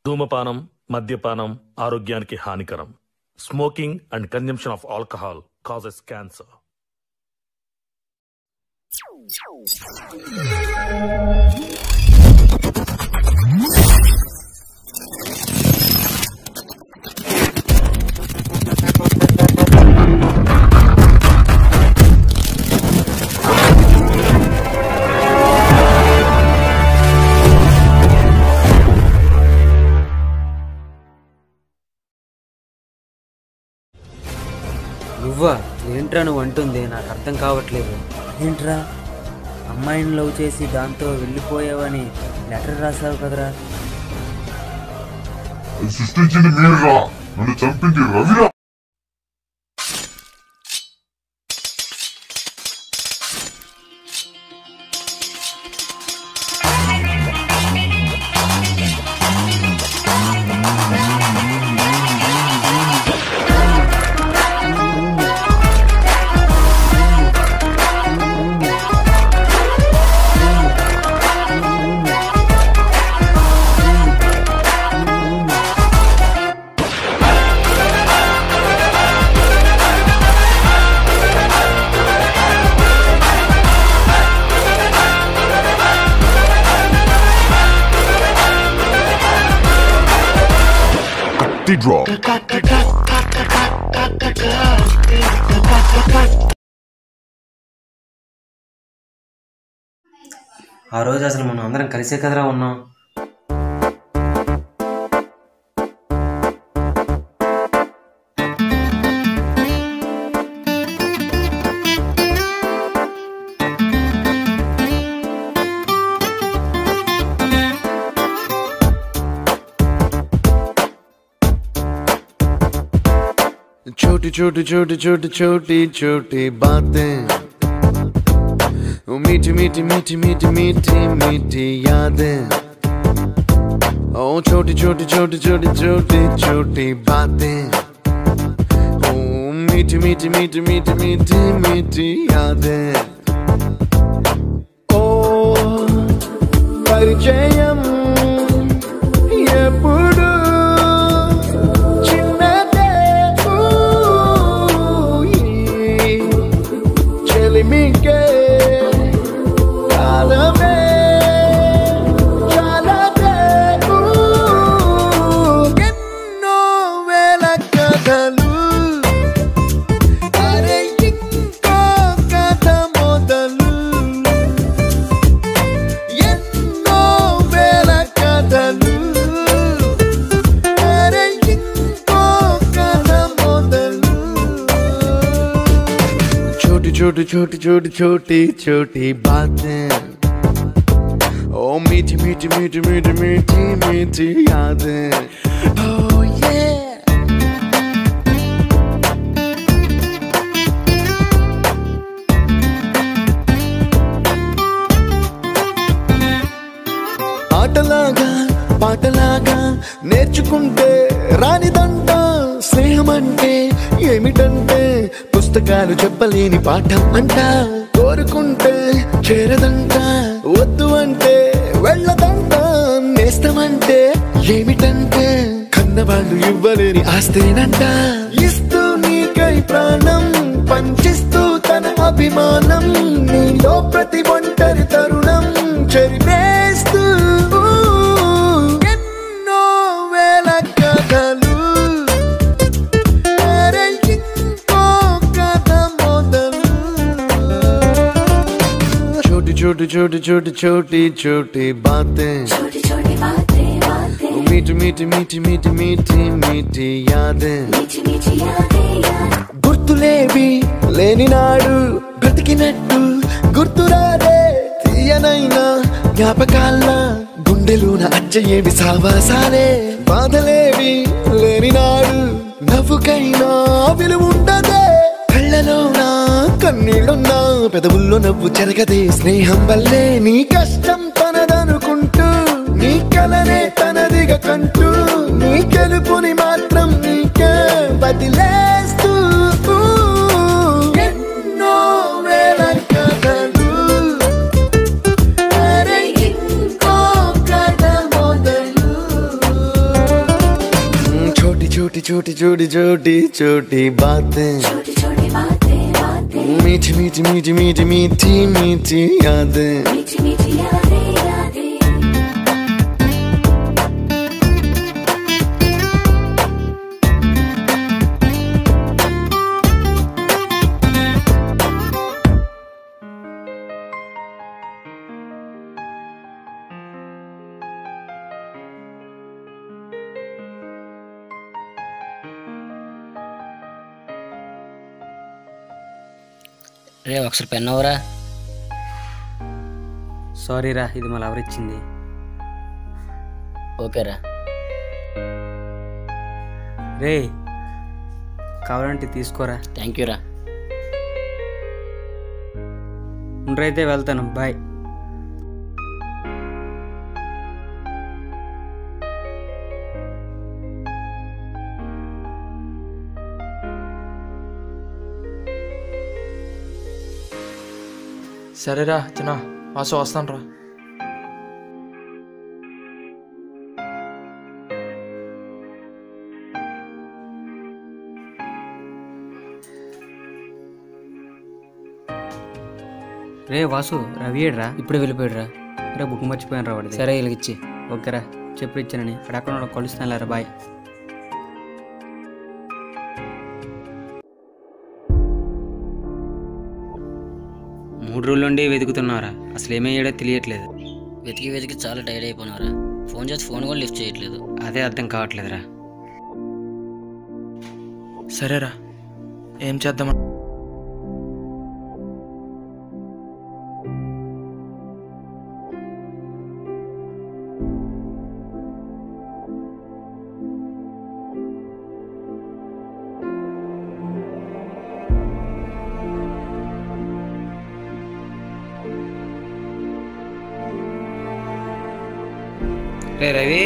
ధూమపానం మద్యపానం ఆరోగ్యానికి హానికరం smoking and consumption of alcohol causes cancer నువ్వా ఏంట్రా నువ్వు అంటుంది నాకు అర్థం కావట్లేదు ఏంట్రా అమ్మాయిని లవ్ చేసి దాంతో వెళ్ళిపోయావని లెటర్ రాసావు కదరా అది సృష్టించింది మీరురా నన్ను చంపింది రవిరా కత్తి డ్రాప్ ఆ రోజు అసలు మనం అందరం కలిసే కదరా ఉన్నాం छोटी छोटी छोटी छोटी छोटी छोटी बातें वो मीठी मीठी मीठी मीठी मीठी मीठी यादें ओ छोटी छोटी छोटी छोटी छोटी छोटी बातें ओ मीठी मीठी मीठी मीठी मीठी मीठी यादें ओ పరిచయం ఎప్పుడు చిన్నదే ఊయి చెలిమికే కాలమే చాలదే ఊ. ఎన్నో వేల కథలు అరే ఇంకో కథ మొదలు ఎన్నో వేల కథలు అరే ఇంకో కథ మొదలు छोटी छोटी छोटी छोटी छोटी छोटी बातें ओ मीठी मीठी मीठी मीठी मीठी मीठी यादें Oh yeah ఆటలాగా పాటలాగా నేర్చుకుంటే రానిదంట స్నేహం అంటే ఏమిటంటే పుస్తకాలు చెప్పలేని పాఠం అంట కోరుకుంటే చేరదంట వద్దు అంటే వెళ్ళదంట నేస్తమంటే ఏమిటంటే కన్నవాళ్ళు ఇవ్వలేని ఆస్తేనంట ఇస్తూ నీకై ప్రాణం పంచిస్తూ తన అభిమానం నీలో ప్రతి ఒంటరి తరుణం చెరిపేస్తూ ఎన్నో వేల కథలు అరే ఇంకో కథ మొదలు छोटी छोटी छोटी छोटी छोटी छोटी बातें छोटी छोटी बातें बातें वो मीठी मीठी मीठी मीठी मीठी मीठी यादें मीठी मीठी यादें यादें గుర్తులేవి లేని నాడు బ్రతికినట్టు గుర్తురాదే తీయనైనా జ్ఞాపకాల్లా గుండెలోన అచ్చయేవి సావాసాలే బాధలేవి లేని నాడు నవ్వుకైనా విలువుండదే కళ్ళలోన కన్నీళ్ళున్నా పెదవుల్లో నవ్వు చెరగదే స్నేహం వల్లే నీ కష్టం తనదనుకుంటూ నీ కలనే తనదిగా కంటూ నీ గెలుపుని మాత్రం నీకే బదిలేస్తూ ఎన్నో వేల కథలు అరే ఇంకో కథ మొదలు छोटी छोटी छोटी छोटी बातें छोटी छोटी बातें बातें मीठी मीठी मीठी मीठी मीठी मीठी यादें मीठी मीठी यादें यादें రే ఒకసారి పెన్ అవరా సారీ రా ఇది మళ్ళీ ఎవరిచ్చింది ఓకేరా రే కావాలంటే తీసుకోరా థ్యాంక్ యూ రా ఉండరైతే వెళ్తాను బాయ్ సరేరా చిన్న వాసు వస్తాను రా రే వాసు రవి ఏడ్రా ఇప్పుడే వెళ్ళిపోయాడు రా రే బుక్ మర్చిపోయాను రా వాడిది సరే ఇలాగిచ్చి ఓకేరా చెప్పు ఇచ్చానని అక్కడ కలుస్తాను లేరా బాయ్ మూడు రోజుల నుండి వెతుకుతున్నారా అసలు ఏమయ్యాడో తెలియట్లేదు వెతికి వెతికి చాలా టైర్డ్ అయిపోయినారా ఫోన్ చేసి ఫోన్ కూడా లిఫ్ట్ చేయట్లేదు అదే అర్థం కావట్లేదురా సరేరా ఏం చేద్దాం రే రవి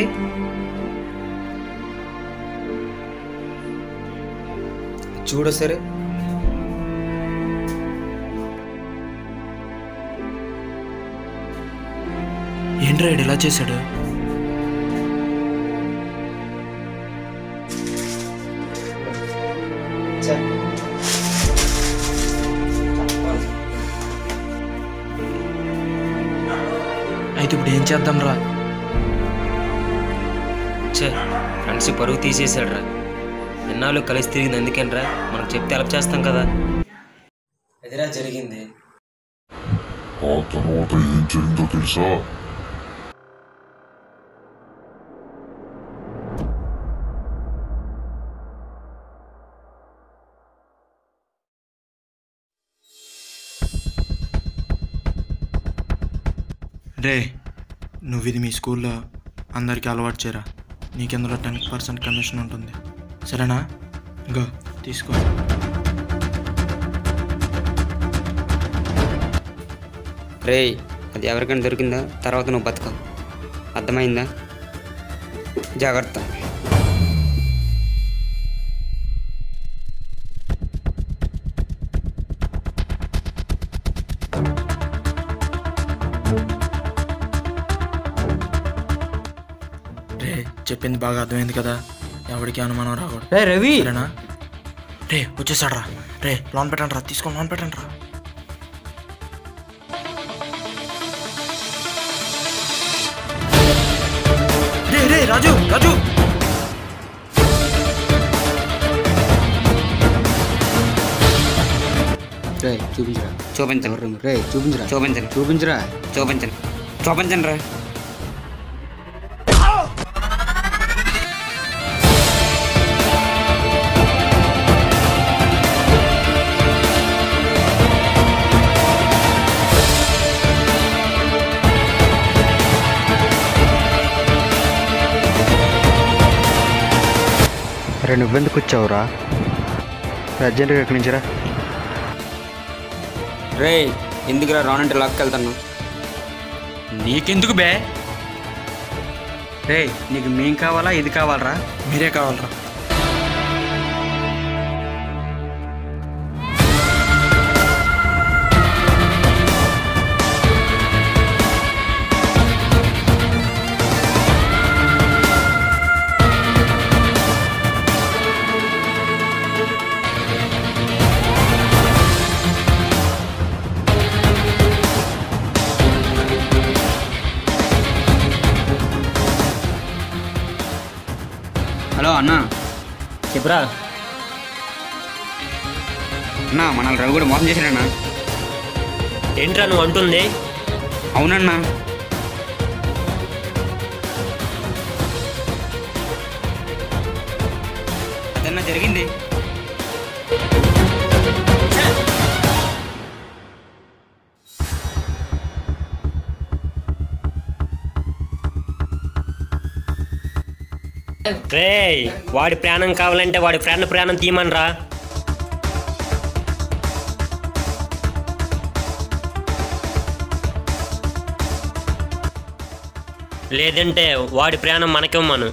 చూడు సరే ఏంట్రా ఈడు ఇలా చేశాడు అయితే ఇప్పుడు ఏం చేద్దాం రా చే ఫ్రెండ్స్ పరుగు తీసేశాడు రా ఎన్నాళ్ళు కలిసి తిరిగింది అందుకేనరా మనం చెప్తే హెల్ప్ చేస్తాం కదా ఎదిరా జరిగింది ఆ తర్వాత ఏం జరిగిందో తెలుసా రే నువ్వు ఇది మీ స్కూల్లో అందరికీ అలవాటు చేయరా నీకెందులో టెన్ పర్సెంట్ కమిషన్ ఉంటుంది సరేనా గో తీసుకో రే అది ఎవరికైనా దొరికిందా తర్వాత నువ్వు బతకవు అర్థమైందా జాగ్రత్త రే చెప్పింది బాగా అర్థమైంది కదా ఎవరికి అనుమానం రాకూడదు రే రవి సరేనా రే వచ్చేసాడు రా రే లోన్ పెట్టండి రా తీసుకొని లోన్ పెట్టండి రా రే రే రాజు రాజు రే చూపించరా చూపించండి రే చూపించరా చూపించండి చూపించరా చూపించండి చూపించండి రా రే నువ్వెందుకు వచ్చావురా అర్జెంటుగా ఎక్కడి నుంచిరా రే ఎందుకురా రానంటే లాక్కెళ్తాను నీకెందుకు బే రే నీకు మేం కావాలా ఇది కావాలరా మీరే కావాలరా హలో అన్నా చెప్పురా అన్నా మనల్ని రవి కూడా మోసం చేశాడన్నా ఏంట్రా నువ్వు అంటుంది అవునన్నా అదన్నా జరిగింది రేయ్ వాడి ప్రాణం కావాలంటే వాడి ఫ్రెండ్ ప్రాణం తీయమనరా లేదంటే వాడి ప్రాణం మనకివ్వమను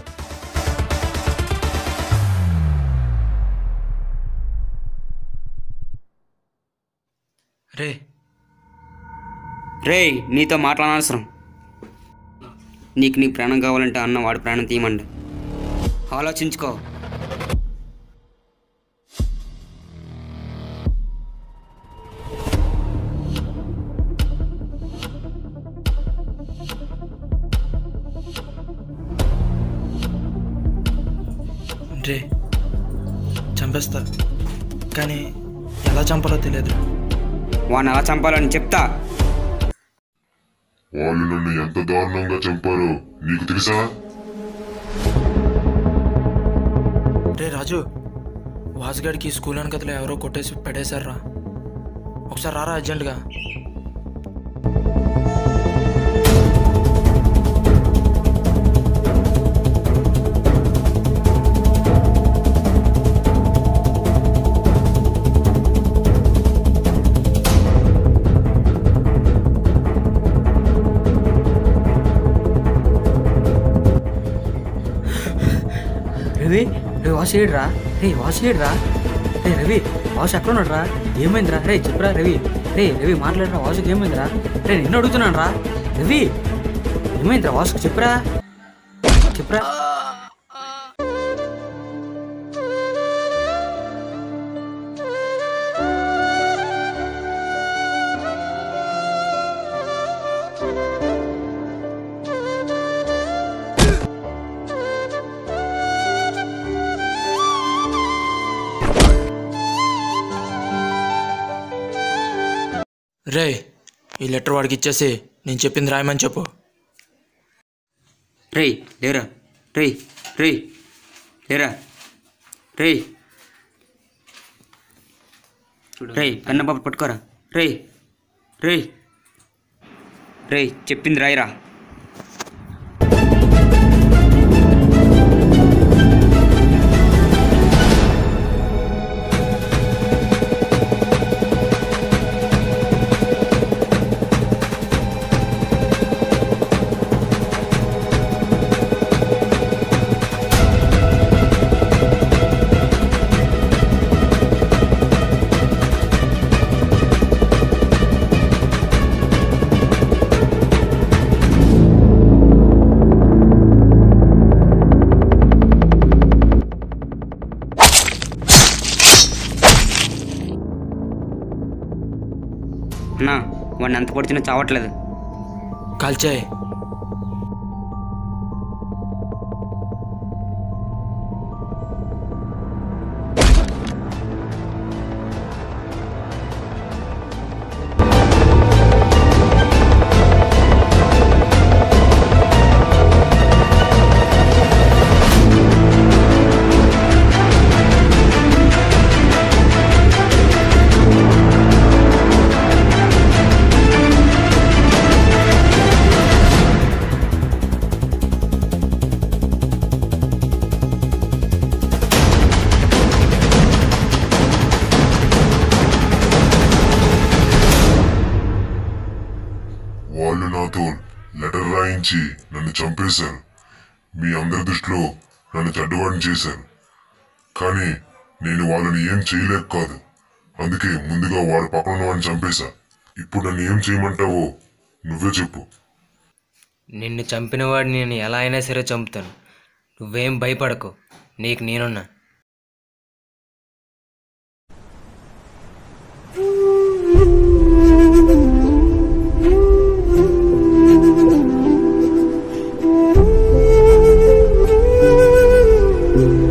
రే రేయ్ నీతో మాట్లాడనవసరం నీకు నీ ప్రాణం కావాలంటే అన్న వాడి ప్రాణం తీయమండి ఆలోచించుకో రే చంపేస్తా కానీ ఎలా చంపాలో తెలియదు వాడిని ఎలా చంపాలని చెప్తా వాళ్ళు నన్ను ఎంత దారుణంగా చంపారో నీకు తెలుసా రే రాజు వాసుగాడికి స్కూల్ వెనకతలో ఎవరో కొట్టేసి పడేశారా ఒకసారి రారా అర్జెంటుగా రవి రే వాసు ఏడ్రా రే వాసు ఏడ్రా రే రవి వాసు ఎక్కడ ఉన్నాడు రా ఏమైందిరా రే చెప్పురా రవి రే రవి మాట్లాడరా వాసుకి ఏమైందిరా రే నిన్ను అడుగుతున్నాను రా రవి ఏమైందిరా వాసుకు చెప్పురా చెప్పురా రే ఈ లెటర్ వాడికి ఇచ్చేసి నేను చెప్పింది రాయమని చెప్పు రేయ్ లేరా రేయ్ రేయ్ లేరా రేయ్ రేయ్ కన్నబాబు పట్టుకోరా రేయ్ రేయ్ రేయ్ చెప్పింది రాయిరా అన్నా వాడిని ఎంత కొడుతున్నా చావట్లేదు కాల్చాయి వాళ్ళు నాతో లెటర్ రాయించి నన్ను చంపేశారు మీ అందరి దృష్టిలో నన్ను చెడ్డవాడిని చేశారు కానీ నేను వాళ్ళని ఏం చేయలేక కాదు అందుకే ముందుగా వాడు పక్కన ఉన్న వాడిని చంపేశా ఇప్పుడు నన్ను ఏం చేయమంటావో నువ్వే చెప్పు నిన్ను చంపిన వాడిని నేను ఎలా అయినా సరే చంపుతాను నువ్వేం భయపడకు నీకు నేనున్నా Thank you.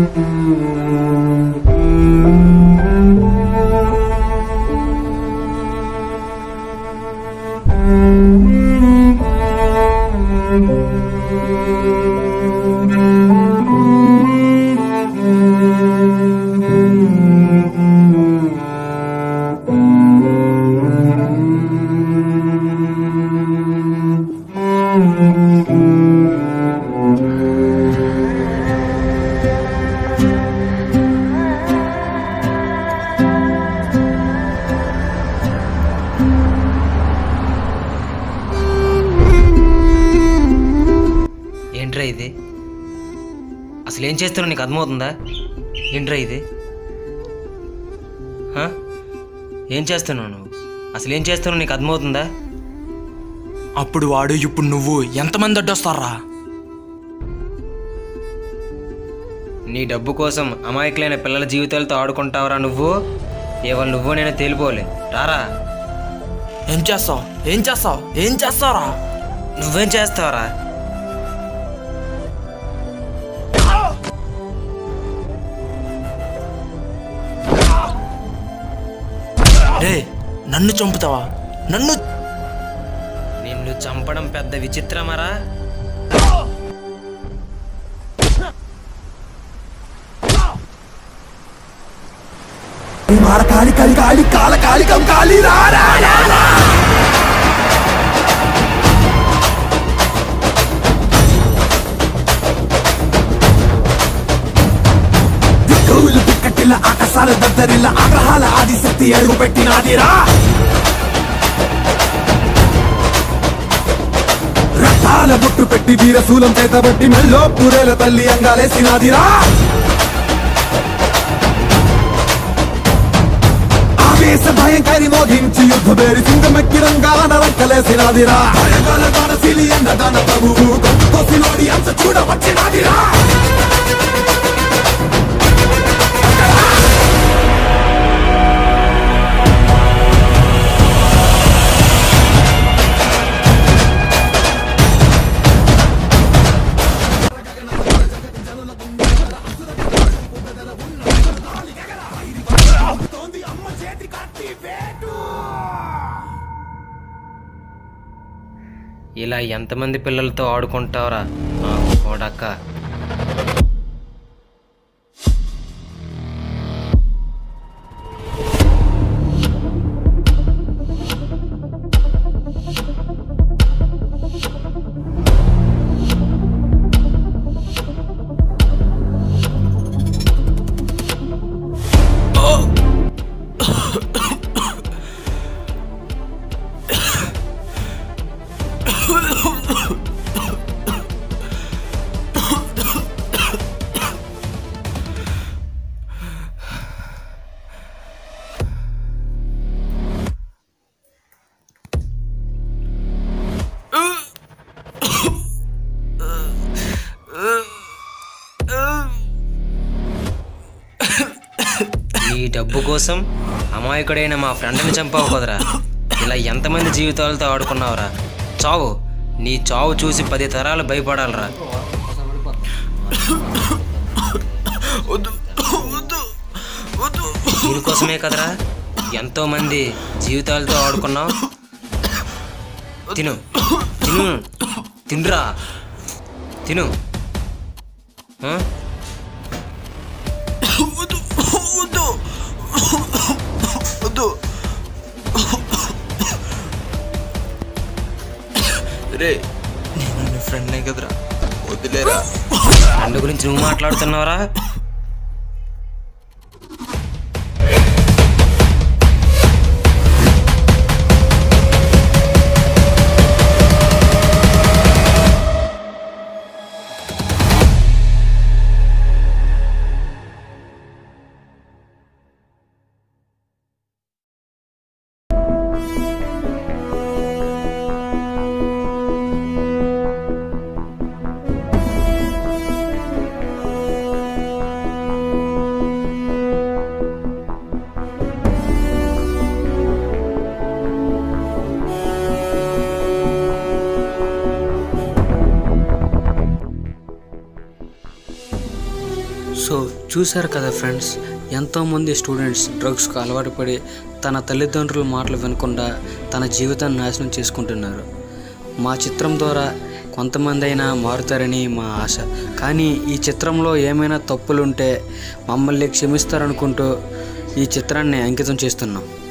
ఏంట్రా ఇది అసలు ఏం చేస్తున్నావు నీకు అర్థమవుతుందా ఏంట్రా ఇది హ? ఏం చేస్తున్నావు నువ్వు అసలు ఏం చేస్తున్నావు నీకు అర్థమవుతుందా అప్పుడు వాడు ఇప్పుడు నువ్వు ఎంతమంది అడ్డొస్తారా నీ డబ్బు కోసం అమాయకులైన పిల్లల జీవితాలతో ఆడుకుంటావరా నువ్వు ఏవాళ్ళు నువ్వు నేను తేలిపోలే రారా ఏం చేస్తావు ఏం చేస్తావు ఏం చేస్తావురా నువ్వేం చేస్తావరా రే నన్ను చంపుతావా నన్ను నిన్ను చంపడం పెద్ద విచిత్రమరా దిక్కులు పిక్కటిల్ల ఆకాశాల దద్దరిల్ల ఆగ్రహాల ఆదిశక్తి అడుగు పెట్టినాదిరా రక్తాల బొట్టు పెట్టి వీరశూలం చేతబట్టి మెల్లో పూరేల తల్లి అంగాలేసినాదిరా ఆవేశ భయంకరి మోగించి యుద్ధ బేరి సింగమెక్కి రంగాన రంకలేసినాదిరా భయంకర దానశీలి అన్న దాన ప్రభువు కొసిలోడి అంత చూడ వచ్చినాదిరా ఇలా ఎంతమంది పిల్లలతో ఆడుకుంటావురా నా కొడక నీ డబ్బు కోసం అమాయకుడైన మా ఫ్రెండ్ని చంపావు కదరా ఇలా ఎంతమంది జీవితాలతో ఆడుకున్నావురా చావు నీ చావు చూసి పది తరాలు భయపడాలరా దీనికోసమే కదరా ఎంతో మంది జీవితాలతో ఆడుకున్నావు తిను తిను తిండ్రా తిను ఆ? రే నేను నీ ఫ్రెండ్నే కదరా వదిలేరా ఫ్రెండ్ గురించి నువ్వు మాట్లాడుతున్నావురా చూశారు కదా ఫ్రెండ్స్ ఎంతోమంది స్టూడెంట్స్ డ్రగ్స్కు అలవాటు పడి తన తల్లిదండ్రుల మాటలు వినకుండా తన జీవితాన్ని నాశనం చేసుకుంటున్నారు మా చిత్రం ద్వారా కొంతమంది అయినా మారుతారని మా ఆశ కానీ ఈ చిత్రంలో ఏమైనా తప్పులుంటే మమ్మల్ని క్షమిస్తారనుకుంటూ ఈ చిత్రాన్ని అంకితం చేస్తున్నాం